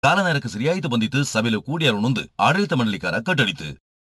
ಕಾಲನೇರಕ್ಕೆ ಸರಿಯಾಯಿತು ಬಂದಿತ್ತು ಸಭೆಲು ಕೂಡಿಯರೊಂದು ಆಡಳಿತ ಮಂಡಳಿಕಾರ ಕಟ್ಟಳಿತು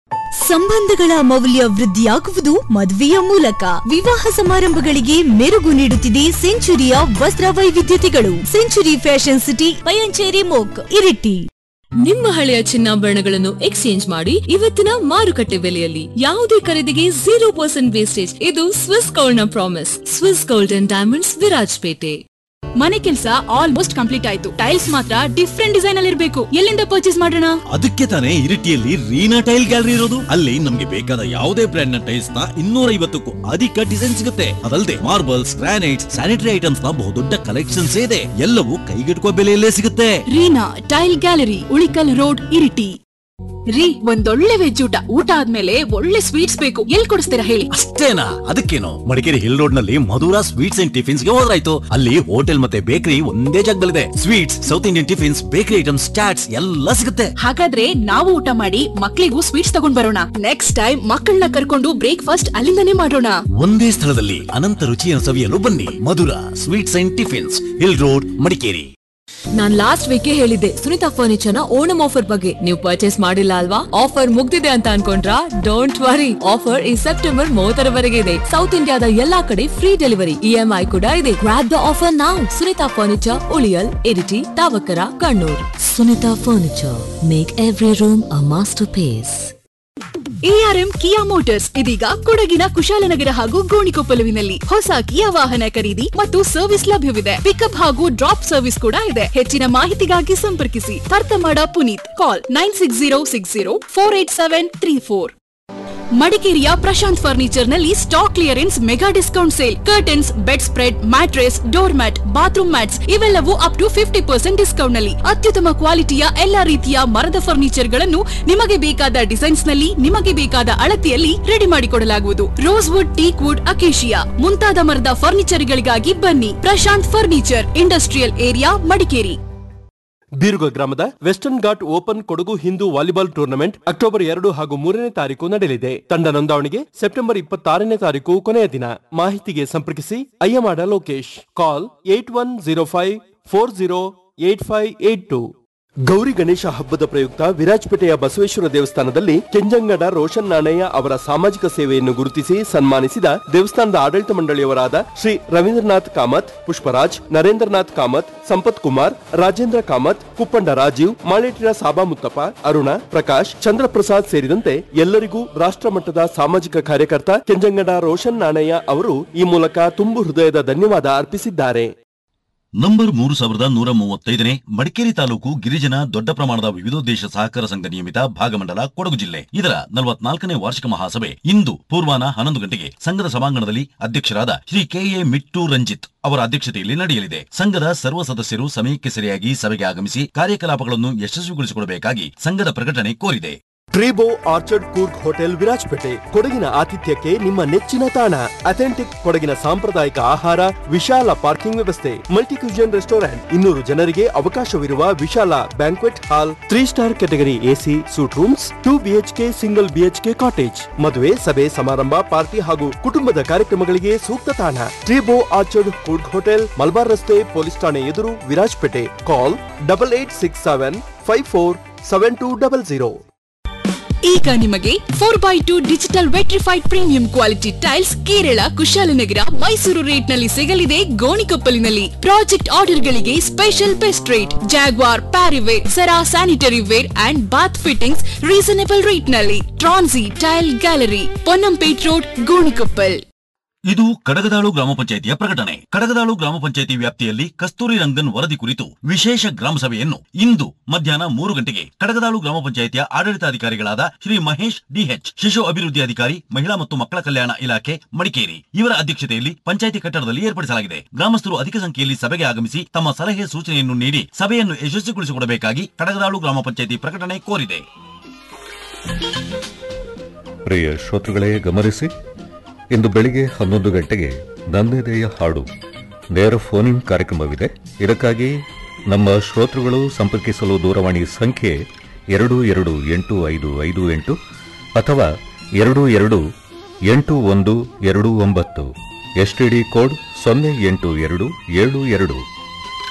ಸಂಬಂಧಗಳ ಮೌಲ್ಯ ವೃದ್ಧಿಯಾಗುವುದು ಮದುವೆಯ ಮೂಲಕ ವಿವಾಹ ಸಮಾರಂಭಗಳಿಗೆ ಮೆರುಗು ನೀಡುತ್ತಿದೆ ಸೆಂಚುರಿಯ ವಸ್ತ್ರ ವೈವಿಧ್ಯತೆಗಳು ಸೆಂಚುರಿ ಫ್ಯಾಷನ್ ಸಿಟಿ ಪಯಂಚೇರಿ ಮೋಕ್ ಇರಿಟಿ ನಿಮ್ಮ ಹಳೆಯ ಚಿನ್ನಾಭರಣಗಳನ್ನು ಎಕ್ಸ್ಚೇಂಜ್ ಮಾಡಿ ಇವತ್ತಿನ ಮಾರುಕಟ್ಟೆ ಬೆಲೆಯಲ್ಲಿ ಯಾವುದೇ ಖರೀದಿಗೆ ಜೀರೋ ಪರ್ಸೆಂಟ್ ವೇಸ್ಟೇಜ್ ಇದು ಸ್ವಿಸ್ ಗೋಲ್ಡ್ ನ promise Swiss gold and diamonds Virajpet ಮನೆ ಕೆಲಸ ಆಲ್ಮೋಸ್ಟ್ ಕಂಪ್ಲೀಟ್ ಆಯ್ತು ಟೈಲ್ಸ್ ಮಾತ್ರ ಡಿಫ್ರೆಂಟ್ ಡಿಸೈನ್ ಅಲ್ಲಿ ಇರಬೇಕು ಎಲ್ಲಿಂದ ಪರ್ಚೇಸ್ ಮಾಡೋಣ ಅದಕ್ಕೆ ತಾನೇ ಇರಿಟಿಯಲ್ಲಿ ರೀನಾ ಟೈಲ್ ಗ್ಯಾಲರಿ ಇರೋದು ಅಲ್ಲಿ ನಮ್ಗೆ ಬೇಕಾದ ಯಾವುದೇ ಬ್ರ್ಯಾಂಡ್ ನ ಟೈಲ್ಸ್ ನ ಇನ್ನೂರ ಐವತ್ತಕ್ಕೂ ಅಧಿಕ ಡಿಸೈನ್ ಸಿಗುತ್ತೆ ಅದಲ್ಲದೆ ಮಾರ್ಬಲ್ಸ್ ಗ್ರಾನೈಟ್ಸ್ ಸ್ಯಾನಿಟರಿ ಐಟಮ್ಸ್ ನ ಬಹುದೊಡ್ಡ ಕಲೆಕ್ಷನ್ಸ್ ಇದೆ ಎಲ್ಲವೂ ಕೈಗೆಟುಕುವ ಬೆಲೆಯಲ್ಲೇ ಸಿಗುತ್ತೆ Reena tile gallery Ulikal road Iritty ರೀ ಒಂದೊಳ್ಳೆ ವೆಜ್ ಊಟ ಊಟ ಆದ್ಮೇಲೆ ಒಳ್ಳೆ ಸ್ವೀಟ್ಸ್ ಬೇಕು ಎಲ್ಲಿ ಕೊಡಿಸ್ತೀರಾ ಹೇಳಿ ಅಷ್ಟೇನಾ ಅದಕ್ಕೇನು ಮಡಿಕೇರಿ ಹಿಲ್ ರೋಡ್ ನಲ್ಲಿ ಮಧುರಾ ಸ್ವೀಟ್ಸ್ ಅಂಡ್ ಟಿಫಿನ್ಸ್ ಗೆ ಹೋದ್ರಾಯ್ತು ಅಲ್ಲಿ ಹೋಟೆಲ್ ಮತ್ತೆ ಬೇಕರಿ ಒಂದೇ ಜಾಗದಲ್ಲಿದೆ sweets south Indian tiffins bakery items chats ಎಲ್ಲ ಸಿಗುತ್ತೆ ಹಾಗಾದ್ರೆ ನಾವು ಊಟ ಮಾಡಿ ಮಕ್ಳಿಗೂ ಸ್ವೀಟ್ಸ್ ತಗೊಂಡ್ ಬರೋಣ ನೆಕ್ಸ್ಟ್ ಟೈಮ್ ಮಕ್ಕಳನ್ನ ಕರ್ಕೊಂಡು ಬ್ರೇಕ್ಫಾಸ್ಟ್ ಅಲ್ಲಿಂದನೇ ಮಾಡೋಣ ಒಂದೇ ಸ್ಥಳದಲ್ಲಿ ಅನಂತ ರುಚಿಯನ್ನು ಸವಿಯಲು ಬನ್ನಿ Madhura sweets and tiffins hill road Madikeri ನಾನ್ ಲಾಸ್ಟ್ ವೀಕ್ ಹೇಳಿದ್ದೆ ಸುನಿತಾ ಫರ್ನಿಚರ್ ನ ಓಣಂ ಆಫರ್ ಬಗ್ಗೆ ನೀವು ಪರ್ಚೇಸ್ ಮಾಡಿಲ್ಲ ಅಲ್ವಾ ಆಫರ್ ಮುಗ್ದಿದೆ ಅಂತ ಅನ್ಕೊಂಡ್ರಾ ಡೋಂಟ್ ವರಿ ಆಫರ್ ಈ ಸೆಪ್ಟೆಂಬರ್ ಮೂವತ್ತರವರೆಗೆ ಇದೆ ಸೌತ್ ಇಂಡಿಯಾದ ಎಲ್ಲಾ ಕಡೆ ಫ್ರೀ ಡೆಲಿವರಿ ಇಎಂಐ ಕೂಡ ಇದೆ ಗ್ರಾಪ್ ದ ಆಫರ್ ನಾವು ಸುನಿತಾ ಫರ್ನಿಚರ್ ಉಳಿಯಲ್ ಇರಿಟಿ ತಾವಕರ Kannur Sunitha furniture make every room a masterpiece ARM Kia motors ಇದೀಗ ಕೊಡಗಿನ ಕುಶಾಲನಗರ ಹಾಗೂ ಗೋಣಿಕೊಪ್ಪಲುವಿನಲ್ಲಿ ಹೊಸ ಕಿಯಾ ವಾಹನ ಖರೀದಿ ಮತ್ತು ಸರ್ವಿಸ್ ಲಭ್ಯವಿದೆ ಪಿಕಪ್ ಹಾಗೂ ಡ್ರಾಪ್ ಸರ್ವಿಸ್ ಕೂಡ ಇದೆ ಹೆಚ್ಚಿನ ಮಾಹಿತಿಗಾಗಿ ಸಂಪರ್ಕಿಸಿ Tharthamada Puneeth call nine six zero six zero four eight seven three four ಮಡಿಕೇರಿಯ ಪ್ರಶಾಂತ್ ಫರ್ನಿಚರ್ ನಲ್ಲಿ stock clearance mega discount sale curtains bedspread mattress doormat bathroom mats ಇವೆಲ್ಲವೂ up to fifty percent discount ನಲ್ಲಿ ಅತ್ಯುತ್ತಮ ಕ್ವಾಲಿಟಿಯ ಎಲ್ಲಾ ರೀತಿಯ ಮರದ ಫರ್ನಿಚರ್ ಗಳನ್ನು ನಿಮಗೆ ಬೇಕಾದ ಡಿಸೈನ್ಸ್ ನಲ್ಲಿ ನಿಮಗೆ ಬೇಕಾದ ಅಳತೆಯಲ್ಲಿ ರೆಡಿ ಮಾಡಿಕೊಡಲಾಗುವುದು rosewood teak wood acacia ಮುಂತಾದ ಮರದ ಫರ್ನಿಚರ್ ಗಳಿಗಾಗಿ ಬನ್ನಿ Prashanth furniture industrial area Madikeri Biruga ಗ್ರಾಮದ western ghat open Kodagu Hindu volleyball tournament October ಎರಡು ಹಾಗೂ ಮೂರನೇ ತಾರೀಕು ನಡೆಯಲಿದೆ ತಂಡ ನೋಂದಾವಣಿಗೆ ಸೆಪ್ಟೆಂಬರ್ ಇಪ್ಪತ್ತಾರನೇ ತಾರೀಕು ಕೊನೆಯ ದಿನ ಮಾಹಿತಿಗೆ ಸಂಪರ್ಕಿಸಿ Ayyamada Lokesh call eight one zero five four zero eight five eight two Gowri Ganesha ಹಬ್ಬದ ಪ್ರಯುಕ್ತ ವಿರಾಜಪೇಟೆಯ ಬಸವೇಶ್ವರ ದೇವಸ್ಥಾನದಲ್ಲಿ ಕೆಂಜಂಗಡ ರೋಷನ್ ನಾಣಯ್ಯ ಅವರ ಸಾಮಾಜಿಕ ಸೇವೆಯನ್ನು ಗುರುತಿಸಿ ಸನ್ಮಾನಿಸಿದ ದೇವಸ್ಥಾನದ ಆಡಳಿತ ಮಂಡಳಿಯವರಾದ ಶ್ರೀ ರವೀಂದ್ರನಾಥ್ ಕಾಮತ್ ಪುಷ್ಪರಾಜ್ ನರೇಂದ್ರನಾಥ್ ಕಾಮತ್ ಸಂಪತ್ ಕುಮಾರ್ ರಾಜೇಂದ್ರ ಕಾಮತ್ ಕುಪ್ಪಂಡ ರಾಜೀವ್ ಮಾಳೇಟಿನ ಸಾಬಾ ಮುತ್ತಪ್ಪ ಅರುಣ ಪ್ರಕಾಶ್ ಚಂದ್ರಪ್ರಸಾದ್ ಸೇರಿದಂತೆ ಎಲ್ಲರಿಗೂ ರಾಷ್ಟ್ರ ಮಟ್ಟದ ಸಾಮಾಜಿಕ ಕಾರ್ಯಕರ್ತ ಕೆಂಜಂಗಡ ರೋಷನ್ ನಾಣಯ್ಯ ಅವರು ಈ ಮೂಲಕ ತುಂಬು ಹೃದಯದ ಧನ್ಯವಾದ ಅರ್ಪಿಸಿದ್ದಾರೆ ನಂಬರ್ ಮೂರು ಸಾವಿರದ ನೂರ ಮೂವತ್ತೈದನೇ ಮಡಿಕೇರಿ ತಾಲೂಕು ಗಿರಿಜನ ದೊಡ್ಡ ಪ್ರಮಾಣದ ವಿವಿಧೋದ್ದೇಶ ಸಹಕಾರ ಸಂಘ ನಿಯಮಿತ ಭಾಗಮಂಡಲ ಕೊಡಗು ಜಿಲ್ಲೆ ಇದರ ನಲವತ್ನಾಲ್ಕನೇ ವಾರ್ಷಿಕ ಮಹಾಸಭೆ ಇಂದು ಪೂರ್ವಾನ ಹನ್ನೊಂದು ಗಂಟೆಗೆ ಸಂಘದ ಸಭಾಂಗಣದಲ್ಲಿ ಅಧ್ಯಕ್ಷರಾದ ಶ್ರೀ ಕೆಎ ಮಿಟ್ಟು ರಂಜಿತ್ ಅವರ ಅಧ್ಯಕ್ಷತೆಯಲ್ಲಿ ನಡೆಯಲಿದೆ ಸಂಘದ ಸರ್ವ ಸದಸ್ಯರು ಸಮಯಕ್ಕೆ ಸರಿಯಾಗಿ ಸಭೆಗೆ ಆಗಮಿಸಿ ಕಾರ್ಯಕಲಾಪಗಳನ್ನು ಯಶಸ್ವಿಗೊಳಿಸಿಕೊಡಬೇಕಾಗಿ ಸಂಘದ ಪ್ರಕಟಣೆ ಕೋರಿದೆ Treebo orchard Coorg hotel Virajpet ಕೊಡಗಿನ ಆತಿಥ್ಯಕ್ಕೆ ನಿಮ್ಮ ನೆಚ್ಚಿನ ತಾಣ ಅಥೆಂಟಿಕ್ ಕೊಡಗಿನ ಸಾಂಪ್ರದಾಯಿಕ ಆಹಾರ ವಿಶಾಲ ಪಾರ್ಕಿಂಗ್ ವ್ಯವಸ್ಥೆ ಮಲ್ಟಿಕ್ಯೂಷನ್ ರೆಸ್ಟೋರೆಂಟ್ ಇನ್ನೂರು ಜನರಿಗೆ ಅವಕಾಶವಿರುವ ವಿಶಾಲ banquet hall three star category AC suite rooms two BHK single BHK cottage ಮದುವೆ ಸಭೆ ಸಮಾರಂಭ ಪಾರ್ಟಿ ಹಾಗೂ ಕುಟುಂಬದ ಕಾರ್ಯಕ್ರಮಗಳಿಗೆ ಸೂಕ್ತ ತಾಣ Treebo orchard Coorg hotel Malabar ರಸ್ತೆ ಪೊಲೀಸ್ ಠಾಣೆ ಎದುರು Virajpet call double eight six seven five four seven two double zero ಈಗ ನಿಮಗೆ four by two digital vitrified premium quality tiles Kerala Kushalanagar Mysuru rate ನಲ್ಲಿ ಸಿಗಲಿದೆ ಗೋಣಿಕೊಪ್ಪಲಿನಲ್ಲಿ ಪ್ರಾಜೆಕ್ಟ್ ಆರ್ಡರ್ ಗಳಿಗೆ special best rate Jaguar Parryware Cera sanitary ware and bath fittings reasonable rate ನಲ್ಲಿ ಟ್ರಾನ್ಸಿ tile gallery Ponnampet road Gonikoppal ಇದು ಕಡಗದಾಳು ಗ್ರಾಮ ಪಂಚಾಯಿತಿಯ ಪ್ರಕಟಣೆ ಕಡಗದಾಳು ಗ್ರಾಮ ಪಂಚಾಯಿತಿ ವ್ಯಾಪ್ತಿಯಲ್ಲಿ ಕಸ್ತೂರಿ ರಂಗನ್ ವರದಿ ಕುರಿತು ವಿಶೇಷ ಗ್ರಾಮ ಸಭೆಯನ್ನು ಇಂದು ಮಧ್ಯಾಹ್ನ ಮೂರು ಗಂಟೆಗೆ ಕಡಗದಾಳು ಗ್ರಾಮ ಪಂಚಾಯಿತಿಯ ಆಡಳಿತಾಧಿಕಾರಿಗಳಾದ ಶ್ರೀ ಮಹೇಶ್ ಡಿಎಚ್ ಶಿಶು ಅಭಿವೃದ್ಧಿ ಅಧಿಕಾರಿ ಮಹಿಳಾ ಮತ್ತು ಮಕ್ಕಳ ಕಲ್ಯಾಣ ಇಲಾಖೆ ಮಡಿಕೇರಿ ಇವರ ಅಧ್ಯಕ್ಷತೆಯಲ್ಲಿ ಪಂಚಾಯಿತಿ ಕಟ್ಟಡದಲ್ಲಿ ಏರ್ಪಡಿಸಲಾಗಿದೆ ಗ್ರಾಮಸ್ಥರು ಅಧಿಕ ಸಂಖ್ಯೆಯಲ್ಲಿ ಸಭೆಗೆ ಆಗಮಿಸಿ ತಮ್ಮ ಸಲಹೆ ಸೂಚನೆಯನ್ನು ನೀಡಿ ಸಭೆಯನ್ನು ಯಶಸ್ವಿಗೊಳಿಸಿಕೊಡಬೇಕಾಗಿ ಕಡಗದಾಳು ಗ್ರಾಮ ಪಂಚಾಯಿತಿ ಪ್ರಕಟಣೆ ಕೋರಿದೆ ಪ್ರಿಯ ಶ್ರೋತೃಗಳೇ ಗಮನಿಸಿ ಇಂದು ಬೆಳಿಗ್ಗೆ ಹನ್ನೊಂದು ಗಂಟೆಗೆ ನನ್ನೆದೆಯ ಹಾಡು ನೇರ ಫೋನ್ ಇನ್ ಕಾರ್ಯಕ್ರಮವಿದೆ ಇದಕ್ಕಾಗಿ ನಮ್ಮ ಶ್ರೋತೃಗಳು ಸಂಪರ್ಕಿಸಲು ದೂರವಾಣಿ ಸಂಖ್ಯೆ ಎರಡು ಎರಡು ಎಂಟು ಐದು ಐದು ಎಂಟು ಅಥವಾ ಎರಡು ಎರಡು ಎಂಟು ಒಂದು ಎರಡು ಒಂಬತ್ತು ಎಸ್ಟಿಡಿ ಕೋಡ್ ಸೊನ್ನೆ ಎಂಟು ಎರಡು ಏಳು ಎರಡು